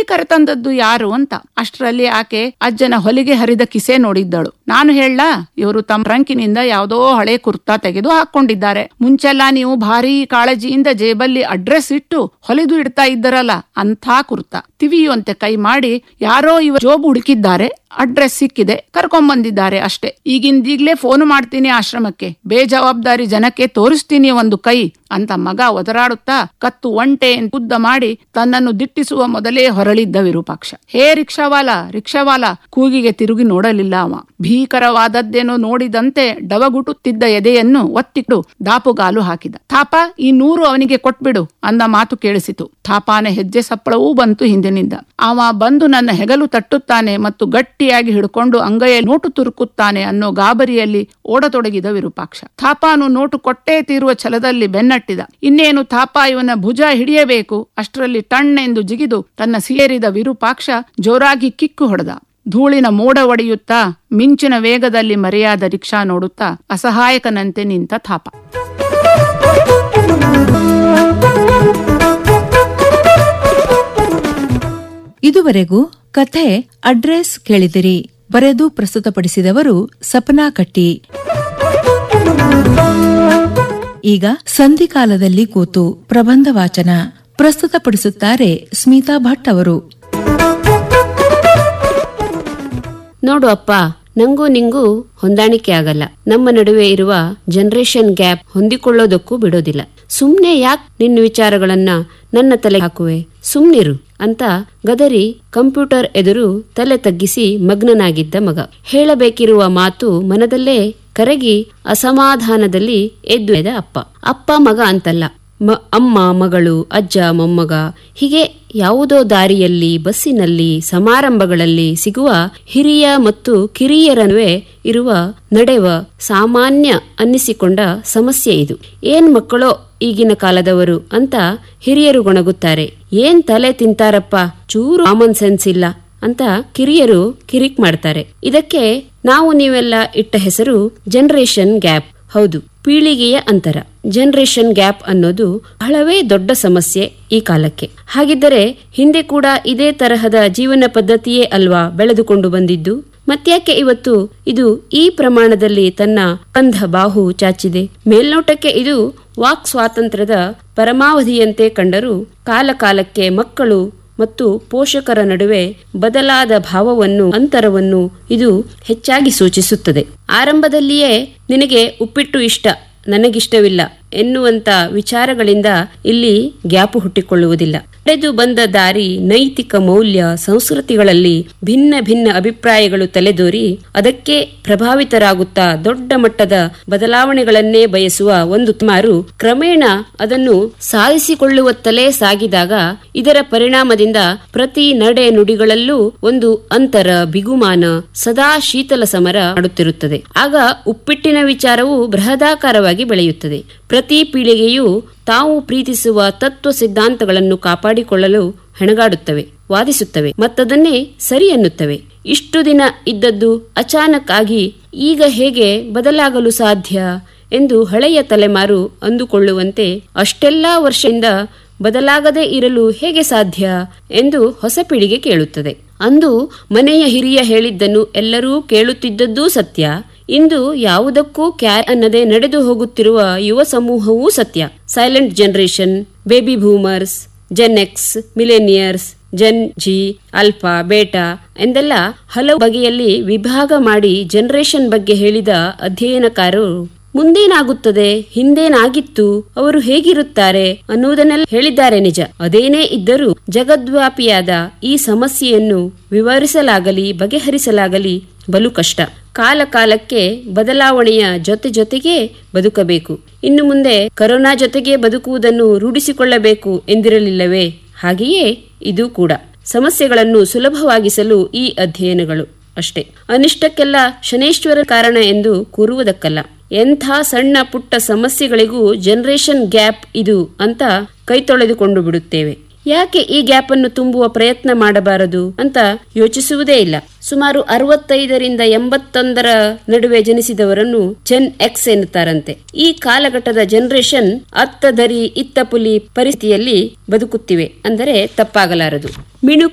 ಕರೆತಂದದ್ದು ಯಾರು ಅಂತ ಅಷ್ಟರಲ್ಲಿ ಆಕೆ ಅಜ್ಜನ ಹೊಲಿಗೆ ಹರಿದ ಕಿಸೆ ನೋಡಿದ್ದಳು ನಾನು ಹೇಳ ಇವರು ತಮ್ಮ ಟ್ರಂಕಿನಿಂದ ಯಾವುದೋ ಹಳೆ ಕುರ್ತಾ ತೆಗೆದು ಹಾಕೊಂಡಿದ್ದಾರೆ ಮುಂಚೆಲ್ಲ ನೀವು ಭಾರಿ ಕಾಳಜಿಯಿಂದ ಜೇಬಲ್ಲಿ ಅಡ್ರೆಸ್ ಇಟ್ಟು ಹೊಲಿದು ಇಡ್ತಾ ಇದ್ದರಲ್ಲ ಅಂಥ ಕುರ್ತಾ ತಿವಿಯುವಂತೆ ಕೈ ಮಾಡಿ ಯಾರೋ ಇವ ಜೋಬು ಹುಡುಕಿದ್ದಾರೆ ಅಡ್ರೆಸ್ ಸಿಕ್ಕಿದೆ ಕರ್ಕೊಂಬಂದಿದ್ದಾರೆ ಅಷ್ಟೇ ಈಗಿಂದೀಗ್ಲೇ ಫೋನ್ ಮಾಡ್ತೀನಿ ಆಶ್ರಮಕ್ಕೆ ಬೇಜವಾಬ್ದಾರಿ ಜನಕ್ಕೆ ತೋರಿಸ್ತೀನಿ ಒಂದು ಕೈ ಅಂತ ಮಗ ಒದರಾಡುತ್ತಾ ಕತ್ತು ಒಂಟೆ ಉದ್ದ ಮಾಡಿ ತನ್ನನ್ನು ದಿಟ್ಟಿಸುವ ಮೊದಲೇ ಹೊರಳಿದ್ದ ವಿರೂಪಾಕ್ಷ ಹೇ ರಿಕ್ಷಾವಾಲ ರಿಕ್ಷಾವಾಲ ಕೂಗಿಗೆ ತಿರುಗಿ ನೋಡಲಿಲ್ಲ ಅವ ಭೀಕರವಾದದ್ದೇನೋ ನೋಡಿದಂತೆ ಡವಗುಟುತ್ತಿದ್ದ ಎದೆಯನ್ನು ಒತ್ತಿಟ್ಟು ದಾಪುಗಾಲು ಹಾಕಿದ ಥಾಪ ಈ ನೂರು ಅವನಿಗೆ ಕೊಟ್ಬಿಡು ಅಂದ ಮಾತು ಕೇಳಿಸಿತು ಥಾಪಾನ ಹೆಜ್ಜೆ ಸಪ್ಪಳವೂ ಬಂತು ಹಿಂದಿನಿಂದ ಅವ ಬಂದು ನನ್ನ ಹೆಗಲು ತಟ್ಟುತ್ತಾನೆ ಮತ್ತು ಗಟ್ಟಿಯಾಗಿ ಹಿಡ್ಕೊಂಡು ಅಂಗೈಯ ನೋಟು ತುರುಕುತ್ತಾನೆ ಅನ್ನೋ ಗಾಬರಿಯಲ್ಲಿ ಓಡತೊಡಗಿದ ವಿರೂಪಾಕ್ಷ ಥಾಪಾನು ನೋಟು ಕೊಟ್ಟೇ ತೀರುವ ಛಲದಲ್ಲಿ ಬೆನ್ನಟ್ಟಿದ ಇನ್ನೇನು ಥಾಪ ಇವನ ಭುಜ ಹಿಡಿಯಬೇಕು ಅಷ್ಟರಲ್ಲಿ ಟಣ್ಣೆಂದು ಜಿಗಿದು ತನ್ನ ಸೇರಿದ ವಿರೂಪಾಕ್ಷ ಜೋರಾಗಿ ಕಿಕ್ಕು ಹೊಡೆದ ಧೂಳಿನ ಮೋಡ ಒಡೆಯುತ್ತಾ ಮಿಂಚಿನ ವೇಗದಲ್ಲಿ ಮರೆಯಾದ ರಿಕ್ಷಾ ನೋಡುತ್ತಾ ಅಸಹಾಯಕನಂತೆ ನಿಂತ ಥಾಪ ಇದುವರೆಗೂ ಕಥೆ ಅಡ್ರೆಸ್ ಕೇಳಿದಿರಿ ಬರೆದು ಪ್ರಸ್ತುತಪಡಿಸಿದವರು ಸಪನಾ ಕಟ್ಟಿ ಈಗ ಸಂಧಿಕಾಲದಲ್ಲಿ ಕೂತು ಪ್ರಬಂಧ ವಾಚನ ಪ್ರಸ್ತುತಪಡಿಸುತ್ತಾರೆ ಸ್ಮಿತಾ ಭಟ್ ಅವರು ನೋಡು ಅಪ್ಪ ನಂಗೂ ನಿಂಗೂ ಹೊಂದಾಣಿಕೆ ಆಗಲ್ಲ ನಮ್ಮ ನಡುವೆ ಇರುವ ಜನರೇಷನ್ ಗ್ಯಾಪ್ ಹೊಂದಿಕೊಳ್ಳೋದಕ್ಕೂ ಬಿಡೋದಿಲ್ಲ ಸುಮ್ನೆ ಯಾಕ್ ನಿನ್ನ ವಿಚಾರಗಳನ್ನ ನನ್ನ ತಲೆ ಹಾಕುವೆ ಸುಮ್ನಿರು ಅಂತ ಗದರಿ ಕಂಪ್ಯೂಟರ್ ಎದುರು ತಲೆ ತಗ್ಗಿಸಿ ಮಗ್ನನಾಗಿದ್ದ ಮಗ ಹೇಳಬೇಕಿರುವ ಮಾತು ಮನದಲ್ಲೇ ಕರಗಿ ಅಸಮಾಧಾನದಲ್ಲಿ ಎದ್ದು ಎದ ಅಪ್ಪ ಅಪ್ಪ ಮಗ ಅಂತಲ್ಲ ಮ ಅಮ್ಮ ಮಗಳು ಅಜ್ಜ ಮೊಮ್ಮಗ ಹೀಗೆ ಯಾವುದೋ ದಾರಿಯಲ್ಲಿ ಬಸ್ಸಿನಲ್ಲಿ ಸಮಾರಂಭಗಳಲ್ಲಿ ಸಿಗುವ ಹಿರಿಯ ಮತ್ತು ಕಿರಿಯರ ನಡುವೆ ಇರುವ ನಡೆವ ಸಾಮಾನ್ಯ ಅನ್ನಿಸಿಕೊಂಡ ಸಮಸ್ಯೆ ಇದು ಏನ್ ಮಕ್ಕಳೋ ಈಗಿನ ಕಾಲದವರು ಅಂತ ಹಿರಿಯರು ಗೊಣಗುತ್ತಾರೆ ಏನ್ ತಲೆ ತಿಂತಾರಪ್ಪ ಚೂರು ಕಾಮನ್ ಸೆನ್ಸ್ ಇಲ್ಲ ಅಂತ ಕಿರಿಯರು ಕಿರಿಕ್ ಮಾಡ್ತಾರೆ ಇದಕ್ಕೆ ನಾವು ನೀವೆಲ್ಲ ಇಟ್ಟ ಹೆಸರು ಜನರೇಷನ್ ಗ್ಯಾಪ್ ಹೌದು ಪೀಳಿಗೆಯ ಅಂತರ ಜನರೇಷನ್ ಗ್ಯಾಪ್ ಅನ್ನೋದು ಬಹಳವೇ ದೊಡ್ಡ ಸಮಸ್ಯೆ ಈ ಕಾಲಕ್ಕೆ ಹಾಗಿದ್ದರೆ ಹಿಂದೆ ಕೂಡ ಇದೇ ತರಹದ ಜೀವನ ಪದ್ಧತಿಯೇ ಅಲ್ವಾ ಬೆಳೆದುಕೊಂಡು ಬಂದಿದ್ದು ಮತ್ಯಾಕೆ ಇವತ್ತು ಇದು ಈ ಪ್ರಮಾಣದಲ್ಲಿ ತನ್ನ ಕಂಧ ಬಾಹು ಚಾಚಿದೆ ಮೇಲ್ನೋಟಕ್ಕೆ ಇದು ವಾಕ್ ಸ್ವಾತಂತ್ರ್ಯದ ಪರಮಾವಧಿಯಂತೆ ಕಂಡರೂ ಕಾಲಕಾಲಕ್ಕೆ ಮಕ್ಕಳು ಮತ್ತು ಪೋಷಕರ ನಡುವೆ ಬದಲಾದ ಭಾವವನ್ನು ಅಂತರವನ್ನು ಇದು ಹೆಚ್ಚಾಗಿ ಸೂಚಿಸುತ್ತದೆ ಆರಂಭದಲ್ಲಿಯೇ ನಿನಗೆ ಉಪ್ಪಿಟ್ಟು ಇಷ್ಟ ನನಗಿಷ್ಟವಿಲ್ಲ ಎನ್ನುವಂತ ವಿಚಾರಗಳಿಂದ ಇಲ್ಲಿ ಗ್ಯಾಪು ಹುಟ್ಟಿಕೊಳ್ಳುವುದಿಲ್ಲ ನಡೆದು ಬಂದ ದಾರಿ ನೈತಿಕ ಮೌಲ್ಯ ಸಂಸ್ಕೃತಿಗಳಲ್ಲಿ ಭಿನ್ನ ಭಿನ್ನ ಅಭಿಪ್ರಾಯಗಳು ತಲೆದೋರಿ ಅದಕ್ಕೆ ಪ್ರಭಾವಿತರಾಗುತ್ತಾ ದೊಡ್ಡ ಮಟ್ಟದ ಬದಲಾವಣೆಗಳನ್ನೇ ಬಯಸುವ ಒಂದು ಮಾರು ಕ್ರಮೇಣ ಅದನ್ನು ಸಾಧಿಸಿಕೊಳ್ಳುವತ್ತಲೇ ಸಾಗಿದಾಗ ಇದರ ಪರಿಣಾಮದಿಂದ ಪ್ರತಿ ನಡೆ ನುಡಿಗಳಲ್ಲೂ ಒಂದು ಅಂತರ ಬಿಗುಮಾನ ಸದಾ ಶೀತಲ ಸಮರ ಮಾಡುತ್ತಿರುತ್ತದೆ ಆಗ ಉಪ್ಪಿಟ್ಟಿನ ವಿಚಾರವು ಬೃಹದಾಕಾರವಾಗಿ ಬೆಳೆಯುತ್ತದೆ ಪ್ರತಿ ಪೀಳಿಗೆಯು ತಾವು ಪ್ರೀತಿಸುವ ತತ್ವ ಸಿದ್ಧಾಂತಗಳನ್ನು ಕಾಪಾಡಿಕೊಳ್ಳಲು ಹೆಣಗಾಡುತ್ತವೆ ವಾದಿಸುತ್ತವೆ ಮತ್ತದನ್ನೇ ಸರಿ ಎನ್ನುತ್ತವೆ ಇಷ್ಟು ದಿನ ಇದ್ದದ್ದು ಅಚಾನಕ್ ಆಗಿ ಈಗ ಹೇಗೆ ಬದಲಾಗಲು ಸಾಧ್ಯ ಎಂದು ಹಳೆಯ ತಲೆಮಾರು ಅಂದುಕೊಳ್ಳುವಂತೆ ಅಷ್ಟೆಲ್ಲಾ ವರ್ಷದಿಂದ ಬದಲಾಗದೇ ಇರಲು ಹೇಗೆ ಸಾಧ್ಯ ಎಂದು ಹೊಸ ಪೀಳಿಗೆ ಕೇಳುತ್ತದೆ ಅಂದು ಮನೆಯ ಹಿರಿಯ ಹೇಳಿದ್ದನ್ನು ಎಲ್ಲರೂ ಕೇಳುತ್ತಿದ್ದದ್ದೂ ಸತ್ಯ ಇಂದು ಯಾವುದಕ್ಕೂ ಕ್ಯಾರ್ ಅನ್ನದೆ ನಡೆದು ಹೋಗುತ್ತಿರುವ ಯುವ ಸಮೂಹವೂ ಸತ್ಯ silent generation baby boomers gen X millennials gen Z alpha beta ಎಂದೆಲ್ಲ ಹಲವು ಬಗೆಯಲ್ಲಿ ವಿಭಾಗ ಮಾಡಿ ಜನರೇಷನ್ ಬಗ್ಗೆ ಹೇಳಿದ ಅಧ್ಯಯನಕಾರರು ಮುಂದೇನಾಗುತ್ತದೆ ಹಿಂದೇನಾಗಿತ್ತು ಅವರು ಹೇಗಿರುತ್ತಾರೆ ಅನ್ನುವುದನ್ನೆಲ್ಲ ಹೇಳಿದ್ದಾರೆ ನಿಜ ಅದೇನೇ ಇದ್ದರೂ ಜಗದ್ವ್ಯಾಪಿಯಾದ ಈ ಸಮಸ್ಯೆಯನ್ನು ವಿವರಿಸಲಾಗಲಿ ಬಗೆಹರಿಸಲಾಗಲಿ ಬಲು ಕಷ್ಟ ಕಾಲ ಕಾಲಕ್ಕೆ ಬದಲಾವಣೆಯ ಜೊತೆ ಜೊತೆಗೆ ಬದುಕಬೇಕು ಇನ್ನು ಮುಂದೆ ಕರೋನಾ ಜೊತೆಗೆ ಬದುಕುವುದನ್ನು ರೂಢಿಸಿಕೊಳ್ಳಬೇಕು ಎಂದಿರಲಿಲ್ಲವೇ ಹಾಗೆಯೇ ಇದು ಕೂಡ ಸಮಸ್ಯೆಗಳನ್ನು ಸುಲಭವಾಗಿಸಲು ಈ ಅಧ್ಯಯನಗಳು ಅಷ್ಟೇ ಅನಿಷ್ಟಕ್ಕೆಲ್ಲ ಶನೇಶ್ವರ ಕಾರಣ ಎಂದು ಕೂರುವುದಕ್ಕಲ್ಲ ಎಂಥ ಸಣ್ಣ ಪುಟ್ಟ ಸಮಸ್ಯೆಗಳಿಗೂ ಜನರೇಷನ್ ಗ್ಯಾಪ್ ಇದು ಅಂತ ಕೈ ತೊಳೆದುಕೊಂಡು ಬಿಡುತ್ತೇವೆ ಯಾಕೆ ಈ ಗ್ಯಾಪ್ ಅನ್ನು ತುಂಬುವ ಪ್ರಯತ್ನ ಮಾಡಬಾರದು ಅಂತ ಯೋಚಿಸುವುದೇ ಇಲ್ಲ ಸುಮಾರು ಅರವತ್ತೈದರಿಂದ ಎಂಬತ್ತೊಂದರ ನಡುವೆ ಜನಿಸಿದವರನ್ನು ಜನ್ ಎಕ್ಸ್ ಎನ್ನುತ್ತಾರಂತೆ ಈ ಕಾಲಘಟ್ಟದ ಜನರೇಷನ್ ಅತ್ತ ದರಿ ಇತ್ತ ಪುಲಿ ಪರಿಸ್ಥಿತಿಯಲ್ಲಿ ಬದುಕುತ್ತಿವೆ ಅಂದರೆ ತಪ್ಪಾಗಲಾರದು ಮಿಣುಕು